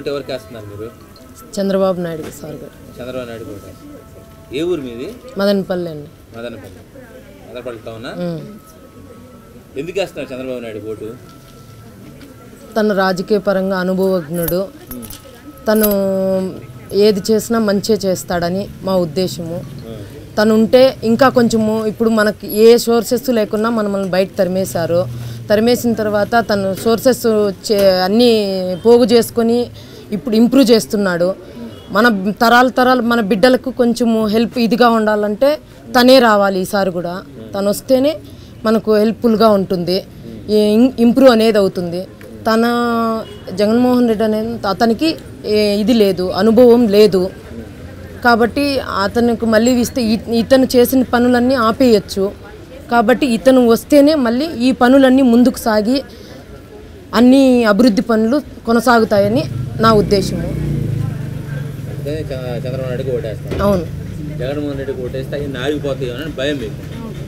Vote ఎవరికి వేస్తున్నారు మీరు చంద్రబాబు నాయుడు సార్ గారు చంద్రబాబు నాయుడు ఓటు వేస్తున్నారు. ఏ ఊరు మీది మదనపల్లి అండి మదనపల్లి మదనపల్లి టౌనా ఉమ్. ఎందుకు వేస్తున్నారు చంద్రబాబు నాయుడు ఓటు తను రాజకీయ పరంగా అనుభవజ్ఞుడు తను ఏది చేసినా మంచిగా చేస్తాడని మా ఉద్దేశము తను ఉంటే ఇంకా కొంచెము ఇప్పుడు మనకి ఏ సోర్సెస్ లేకున్నా మనల్ని బయట తరిమేశారు తరిమేసిన తర్వాత తను సోర్సెస్ చే అన్నీ పోగు చేసుకొని ఇప్పుడు ఇంప్రూవ్ చేస్తున్నాడు మన తరాల తరాలు మన బిడ్డలకు కొంచెము హెల్ప్ ఇదిగా ఉండాలంటే తనే రావాలి ఈసారి కూడా తను వస్తేనే మనకు హెల్ప్ఫుల్గా ఉంటుంది ఇంప్రూవ్ అనేది అవుతుంది తన జగన్మోహన్ రెడ్డి అనేది అతనికి ఏ- ఇది లేదు అనుభవం లేదు కాబట్టి అతనికి మళ్ళీ ఇస్తే ఇ- ఇతను చేసిన పనులన్నీ ఆపేయచ్చు కాబట్టి ఇతను వస్తేనే మళ్ళీ ఈ పనులన్నీ ముందుకు సాగి అన్ని అభివృద్ధి పనులు కొనసాగుతాయని నా ఉద్దేశము అందుకని చ- చంద్రబాబు నాయుడుకి ఓటు వేస్తారు అవును జగన్మోహన్ రెడ్డికి ఓటేస్తే అవి నాగిపోతాయి అని భయం మీకు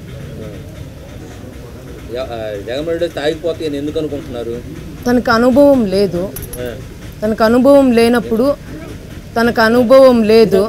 ఎ- ఆ, జగన్మోహన్ రెడ్డి వస్తే ఆగిపోతాయి అని ఎందుకు అనుకుంటున్నారు తనకు అనుభవం లేదు ఆ, తనకు అనుభవం లేనప్పుడు తనకు అనుభవం లేదు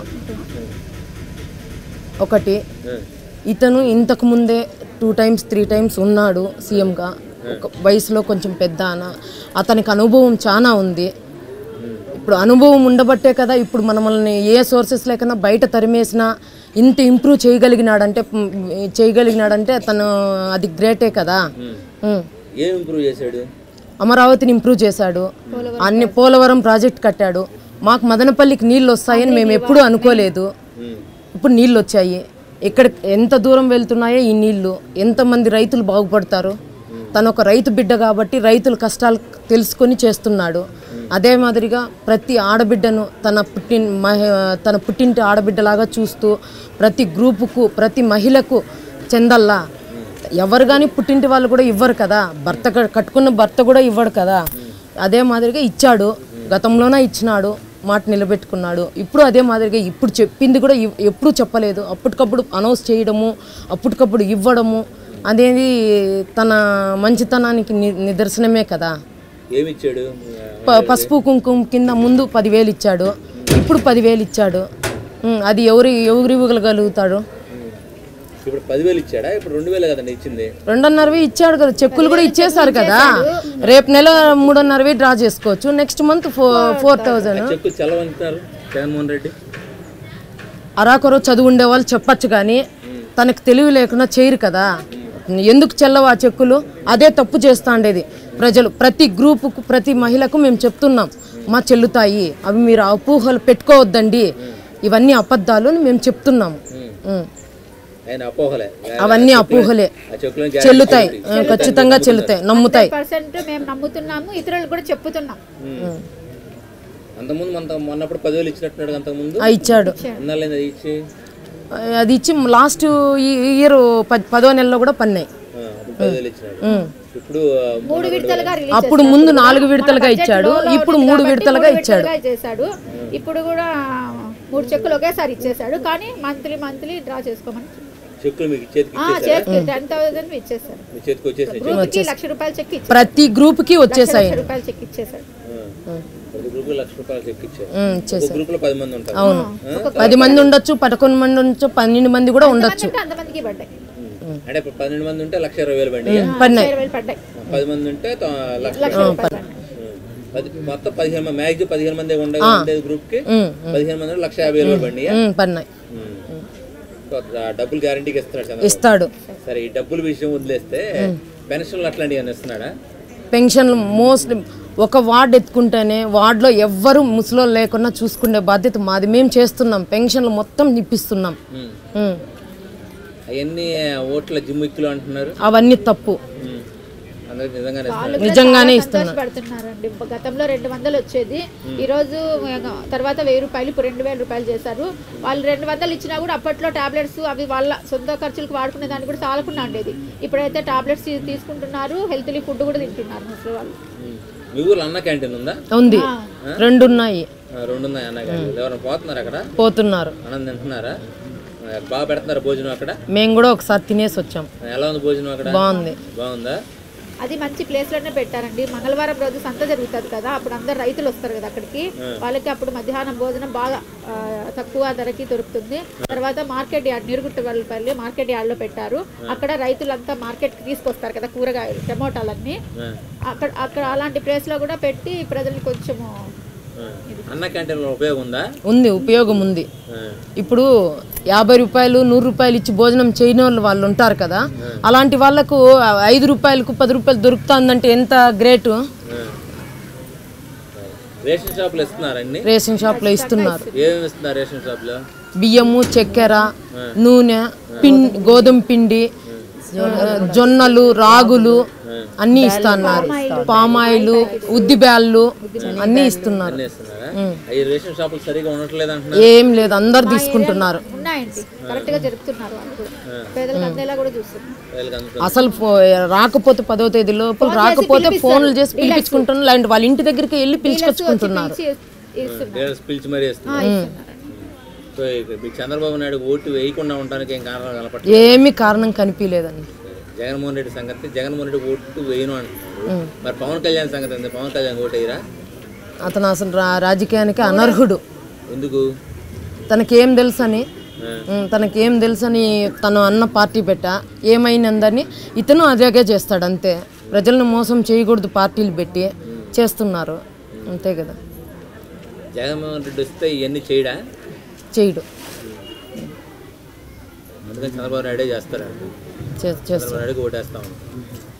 ఒకటి ఆ, ఇతను ఇంతకు ముందే టూ టైమ్స్ త్రీ టైమ్స్ ఉన్నాడు సీఎంగా ఒక వయసులో కొంచెం పెద్ద అన అతనికి అనుభవం చాలా ఉంది ఇప్పుడు అనుభవం ఉండబట్టే కదా ఇప్పుడు మనల్ని ఏ సోర్సెస్ లేకన్నా బయట తరిమేసినా ఇంత ఇంప్రూవ్ చేయగలిగినాడంటే మ్, చేయగలిగినాడంటే తను అది గ్రేటే కదా ఉమ్. ఏం ఇంప్రూవ్ చేశాడు అమరావతిని ఇంప్రూవ్ చేశాడు అన్ని పోలవరం ప్రాజెక్ట్ కట్టాడు మాకు మదనపల్లికి నీళ్ళు వస్తాయని మేము ఎప్పుడూ అనుకోలేదు ఉమ్, ఇప్పుడు నీళ్ళు వచ్చాయి ఇక్కడ ఎంత దూరం వెళ్తున్నాయో ఈ నీళ్లు ఎంతమంది రైతులు బాగుపడతారు తను ఒక రైతు బిడ్డ కాబట్టి రైతుల కష్టాలు తెలుసుకొని చేస్తున్నాడు అదే మాదిరిగా ప్రతి ఆడబిడ్డను తన పుట్టిన మహి తన పుట్టింటి ఆడబిడ్డలాగా చూస్తూ ప్రతి గ్రూపుకు ప్రతి మహిళకు చెందల్లా ఎవరు కానీ పుట్టింటి వాళ్ళు కూడా ఇవ్వరు కదా భర్త క- కట్టుకున్న భర్త కూడా ఇవ్వడు కదా అదే మాదిరిగా ఇచ్చాడు గతంలోనే ఇచ్చినాడు మాట నిలబెట్టుకున్నాడు ఇప్పుడు అదే మాదిరిగా ఇప్పుడు చెప్పింది కూడా ఇవ్- ఎప్పుడూ చెప్పలేదు అప్పటికప్పుడు అనౌన్స్ చేయడము అప్పటికప్పుడు ఇవ్వడము అనేది తన మంచితనానికి ని నిదర్శనమే కదా ఏమి ఇచ్చాడు ప- పసుపు కుంకుమ కింద ముందు పదివేలు ఇచ్చాడు ఇప్పుడు పదివేలు ఇచ్చాడు ఉమ్, అది ఎవరు ఎవరు ఇవ్వగలుగుతాడు ఇప్పుడు పదివేలు ఇచ్చాడా ఇప్పుడు రెండు వేలు కదండి ఇచ్చింది రెండున్నరవి ఇచ్చాడు కదా చెక్కులు కూడా ఇచ్చేసారు కదా రేపు నెల మూడున్నరవి డ్రా చేసుకోవచ్చు next month four four thousand cheque చల్లవంటున్నారు జగన్మోహన్ రెడ్డి అరాకొర చదువు ఉండే వాళ్ళు చెప్పచ్చు కానీ తనకు తెలివి లేకుండా చేయరు కదా ఎందుకు చెల్లవు ఆ చెక్కులు అదే తప్పు చేస్తా ఉండేది ప్రజలు ప్రతి గ్రూపుకు ప్రతి మహిళకు మేము చెప్తున్నాం మా చెల్లుతాయి అవి మీరు అపోహలు పెట్టుకోవద్దండి ఇవన్నీ అబద్ధాలు అని మేము చెప్తున్నాం ఉం. ఆయన అపోహలే అవన్నీ అపోహలే ఆ చెక్కులో చెల్లుతాయి ఆ, ఖచ్చితంగా చెల్లుతాయి నమ్ముతాయి పర్సెంట్ మేము నమ్ముతున్నాము ఇతరులకు కూడా చెప్పుతున్నాం అంతకుముందు మన మొన్నప్పుడు పదివేలు ఇచ్చినట్టున్నాడు అంతకుముందు ఆ, ఇచ్చాడు ఎన్నాళ్ళైంది అది ఇచ్చి అది ఇచ్చి లాస్ట్ ఈ ఇయర్ పదో నెలలో కూడా పన్నాయి ఆ, అప్పుడు పదివేలు ఇచ్చినాడు ఉం. ఇప్పుడు ఆ, మూడు విడతలుగా రిలీజ్ అప్పుడు ముందు నాలుగు విడతలుగా ఇచ్చాడు ఇప్పుడు మూడు విడతలుగా ఇచ్చాడు విడతలుగా చేశాడు ఇప్పుడు కూడా మూడు చెక్కులు ఒకేసారి ఇచ్చేసాడు కానీ మంత్లీ మంత్లీ డ్రా చేసుకోమని చెక్కులు మీకు చేతికి ఆ, చేతికి టెన్ థౌసండ్ ఇచ్చేసాడు మీ చేతికి వచ్చేసినాయి గ్రూప్కి లక్ష రూపాయలు చెక్ ఇచ్చాడు ప్రతి గ్రూప్ కి వచ్చేసాయి లక్ష రూపాయలు చెక్ ఇచ్చేసాడు ఒక గ్రూప్ లక్ష రూపాయలు చెక్ ఇచ్చారు ఉం, ఒక ఇచ్చేసాయి గ్రూప్ లో పది మంది ఉంటారు అవును పది మంది ఉండొచ్చు పదకొండు మంది ఉండొచ్చు పన్నెండు మంది కూడా ఉండొచ్చు అంటే అంతమందికి పడ్డాయి అంటే ఇప్పుడు పన్నెండు మంది ఉంటే లక్ష ఇరవై వేలు బండి పన్నాయి ఇరవై వేలు పడ్డాయి పది మంది ఉంటే తొ- లక్ష లక్ష రూపాయలు పడ్డాయి ఉం. పది మొత్తం పదిహేను మంది మ్యాక్సిమం పదిహేను మంది ఉండే ఉండేది గ్రూప్ కి ఉం, పదిహేను మంది ఉంటే లక్ష యాభై వేలు బండి ఉం, పన్నాయి డబ్బులు గ్యారంటీకి ఇస్తున్నాడు చంద్రబాబు ఇస్తాడు సరే ఈ డబ్బులు విషయం వదిలేస్తే పెన్షన్లు అట్లాంటివి అని ఇస్తున్నాడా పెన్షన్లు మోస్ట్ ఒక వార్డ్ ఎత్తుకుంటేనే వార్డులో ఎవ్వరు ముసలోళ్ళు లేకుండా చూసుకునే బాధ్యత మాది మేము చేస్తున్నాం పెన్షన్లు మొత్తం ఇప్పిస్తున్నాం ఉం. ఉం. అవన్నీ ఓట్ల జిమ్మిక్కులు అంటున్నారు అవన్నీ తప్పు ఉం. అందరికి నిజంగానే వాళ్ళు కూడా నిజంగానే చాలా ఇస్తున్నారు. సంతోషపడుతున్నారండి గతంలో రెండు వందలు వచ్చేది ఈ రోజు తర్వాత వెయ్యి రూపాయలు ఇప్పుడు రెండు వేల రూపాయలు చేశారు వాళ్ళు రెండు వందలు ఇచ్చినా కూడా అప్పట్లో టాబ్లెట్స్ అవి వాళ్ళ సొంత ఖర్చులకు వాడుకునే దాన్ని కూడా చాలకుండా ఉండేది ఇప్పుడైతే టాబ్లెట్స్ తీసుకుంటున్నారు హెల్త్లీ ఫుడ్ కూడా తింటున్నారు ముసలి వాళ్ళు ఉం. మీ ఊర్లో అన్న క్యాంటీన్ ఉందా ఉంది రెండు ఉన్నాయి ఆ, రెండు ఉన్నాయి అన్న క్యాంటీన్ ఎవరైనా పోతున్నారు అక్కడ పోతున్నారు అన్నం తింటున్నారా ఆ, బాగా పెడుతున్నారు భోజనం అక్కడ మేము కూడా ఒకసారి తినేసి వచ్చాం ఎలా ఉంది భోజనం అక్కడ బాగుంది బాగుందా అది మంచి ప్లేస్ లోనే పెట్టారండి మంగళవారం రోజు సంత జరుగుతుంది కదా అప్పుడు అందరు రైతులు వస్తారు కదా అక్కడికి వాళ్ళకి అప్పుడు మధ్యాహ్నం భోజనం బాగా ఆ, తక్కువ ధరకి దొరుకుతుంది తర్వాత market yard Neeruguttapalli market yard లో పెట్టారు అక్కడ రైతులంతా మార్కెట్ కి తీసుకొస్తారు కదా కూరగాయలు టమోటాలన్నీ ఆ, అక్కడ అక్కడ అలాంటి ప్లేస్ లో కూడా పెట్టి ప్రజలు కొంచెము ఆ. అన్న క్యాంటీన్లో ఉపయోగం ఉందా ఉంది ఉపయోగం ఉంది ఆ, ఇప్పుడు యాభై రూపాయలు నూరు రూపాయలు ఇచ్చి భోజనం చేయని వాళ్ళు వాళ్ళు ఉంటారు కదా అలాంటి వాళ్ళకు ఐదు రూపాయలకు పది రూపాయలు దొరుకుతుందంటే ఎంత గ్రేటు ఆ. రేషన్ షాపులు ఇస్తున్నారండి రేషన్ షాప్లో ఇస్తున్నారు ఏమేమి ఇస్తున్నారు రేషన్ షాప్లో బియ్యము చక్కెర నూనె పిం గోధుమ పిండి జొన్నలు రాగులు అన్నీ ఇస్తున్నారు పామాయిలు ఉద్ది బ్యాళ్ళు అన్నీ ఇస్తున్నారు అన్నీ ఇస్తున్నారా అవి రేషన్ షాపులు సరిగా ఉండట్లేదు అంటున్నారు ఏం లేదు అందరు తీసుకుంటున్నారు ఉన్నాయండి కరెక్ట్ గా జరుపుతున్నారు వాళ్ళు కూడా పేదలకు అందేలా కూడా చూస్తున్నారు వీళ్ళకి అందుతుంది అసలు ఫో- రాకపోతే పదో తేదీ లోపల రాకపోతే ఫోన్లు చేసి పిలిపించుకుంటున్నారు లేదంటే వాళ్ళ ఇంటి దగ్గరికి వెళ్ళి పిలిపించుకొచ్చుకుంటున్నారు ఇచ్చి- ఇస్తున్నారు డీలర్స్ పిలిచి మరీ ఇస్తున్నారు ఇస్తున్నారండి. సో ఇక మీకు చంద్రబాబు నాయుడు ఓటు వేయకుండా ఉండడానికి ఏం కారణం కనపట్లేదు ఏమీ కారణం కనిపించలేదండి జగన్మోహన్ రెడ్డి సంగతి జగన్మోహన్ రెడ్డి ఓటు వేయను అంటున్నారు మరి పవన్ కళ్యాణ్ సంగతి ఏంది పవన్ కళ్యాణ్ ఓటు వేయరా అతను అసలు రా- రాజకీయానికి అనర్హుడు ఎందుకు తనకేం తెలుసని ఉమ్, తనకేం తెలుసని తను అన్న పార్టీ పెట్ట ఏమైందని ఇతను అదేగా చేస్తాడు అంతే ప్రజలను మోసం చేయకూడదు పార్టీలు పెట్టి చేస్తున్నారు అంతే కదా జగన్మోహన్ రెడ్డి వస్తే ఇవన్నీ చేయడా చేయడు అందుకని చంద్రబాబు నాయుడే చేస్తారు చే- చేస్తాడు చంద్రబాబు నాయుడుకి ఓటేస్తా ఉంటాం